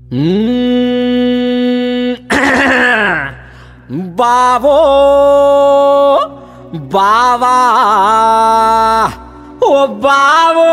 బావో బావా ఓ బావో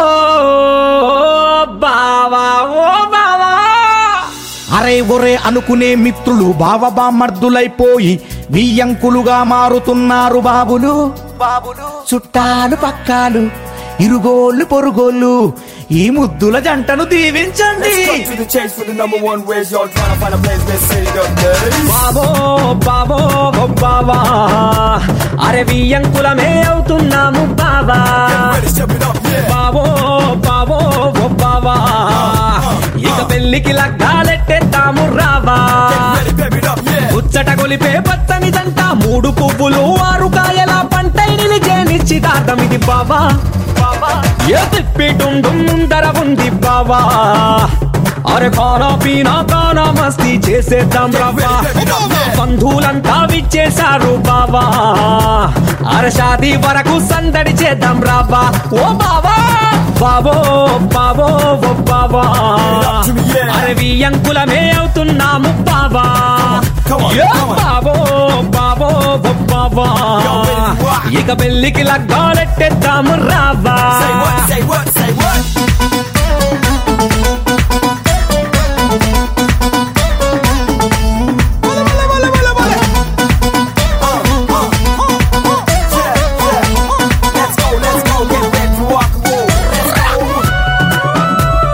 బావా ఓ బావా అరే ఒరే అనుకునే మిత్రులు బావబామర్దులైపోయి వియ్యంకులుగా మారుతున్నారు బాబులు బాబులు చుట్టాలు పక్కాలు ఇరుగోళ్ళు పొరుగోళ్ళు ఈ ముద్దుల జంటను దీవించండి Cut to the chase for the number one ways y'all trying to find a place best city up there. బావో బావో ఓ బావా అరే వియ్యంకులమే అవుతున్నాము బావా Ready, step it up, yeah. బావో బావో ఓ బావా ఇక పెళ్లికి లగ్గాలెట్టేద్దాము రావా Ready, baby, it up, yeah. ముచ్చట గొలిపే పచ్చని దంట మూడు పువ్వులు ఆరు కాయల పంటై నిలిచే నిశ్చితార్థం ఇది బావా ఏ తిప్పిటుండు ముందర ఉంది బావా అరే ఖానా పీనా కానా మస్తీ చేసేద్దాం రావా బంధువులంతా విచ్చేశారు బావా అరే షాదీ వరకు సందడి చేద్దాం రావా ఓ బావా బావో బావో ఓ బావా to me, yeah. అరే వియ్యంకులమే అవుతున్నాము బావా Come on, A come on. బావో బావో ఓ బావా Yo, baby, what? ఇక పెళ్లికి లగ్గాలెట్టేద్దాము రావా Say what, say what, say what? Uh, uh, uh, uh, yeah, yeah. Let's go, let's go, get ready to rock and roll. Let's go.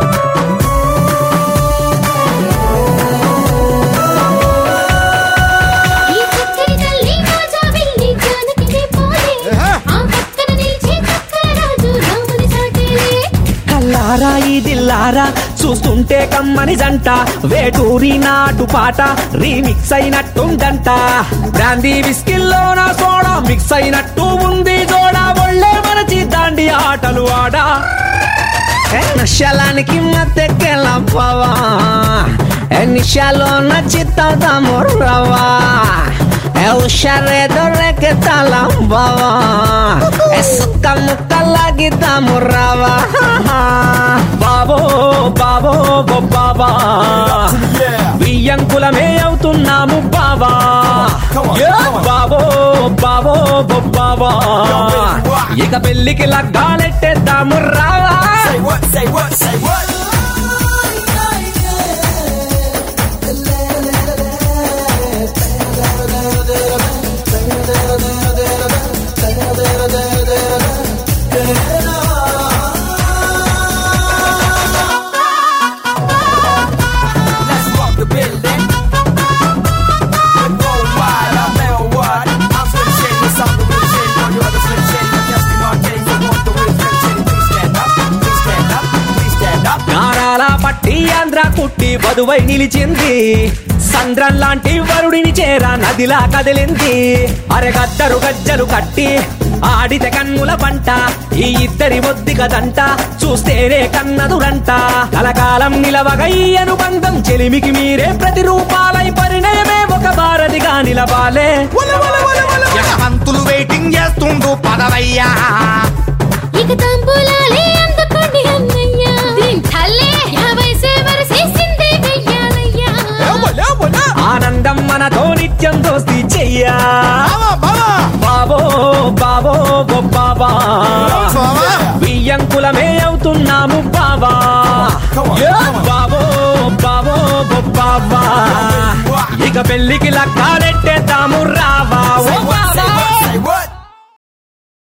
ఈ చిచ్చరి తల్లి రాజా వెళ్ళి జానకిని పోలే ఆ పక్కన నిలిచే చక్కరాజు రాముని సాటేలే కల్లారా ఇదిల్లారా చూస్తుంటే కమ్మని జంట వేటూరి నాటు పాట రీమిక్స్ అయినట్టుందంట బ్రాందీ విస్కిల్లో నా సోడా మిక్స్ అయినట్టు ఉంది జోడా ఒళ్ళే మరచి దాండి ఆటలు ఆడా నశలానికి మత్తెక్కెళ్ళవా ఏ నిషాలో నచ్చితాము రవా ఏ హుషారేదో రేకెత్తాలం బావా ఏ సుక్క ముక్కలాగిద్దాము రావా బాబో బాబో ఓ బాబా Yeah. బియ్యంకులమే అవుతున్నాము బావా Come on, A come on. బాబో బాబో ఓ బావా Yo, baby, what? ఇక పెళ్లికి లగ్గాలెట్టేద్దాము రావా Say what, say what, say what? Let's rock the building. Go wild, I'm Mel Ward. I'm Slim Shady, it's I'm the real Shady. On your other Slim Shady, I'm Justin Marquez. So want the real Slim Shady, please stand up, please stand up, please stand up. నారాల పట్టి ఆంధ్ర కుట్టి వధువై నిలిచింది సంద్రం లాంటి వరుడిని చేరా నదిలా కదిలింది అరెగద్దరు గజ్జలు కట్టి ఆడితే కన్నుల పంట ఈ ఇద్దరి ఒద్ది కదంట చూస్తేనే కన్నదురంట కలకాలం నిలవగ ఈ అనుబంధం చెలిమికి మీరే ప్రతిరూపాలై పరిణయమే ఒక భారతిగా నిలవాలే పంతులు వెయిటింగ్ చేస్తుండు పదవయ్యా ఇక తాంబూలాలే అందుకోండి అన్నయ్య దించాలే యాభై సేవలు చేసిందే వెయ్యాలయ్యా ఆనందం మనతో నిత్యం దోస్తి చెయ్యా బాబో బాబో ఓ బాబా బియ్యంకులమే అవుతున్నాము బాబా Come on, A come on. బాబో బాబో ఓ బాబా ఇక పెళ్లికి లగ్గాలెట్టేద్దాము రావా ఓ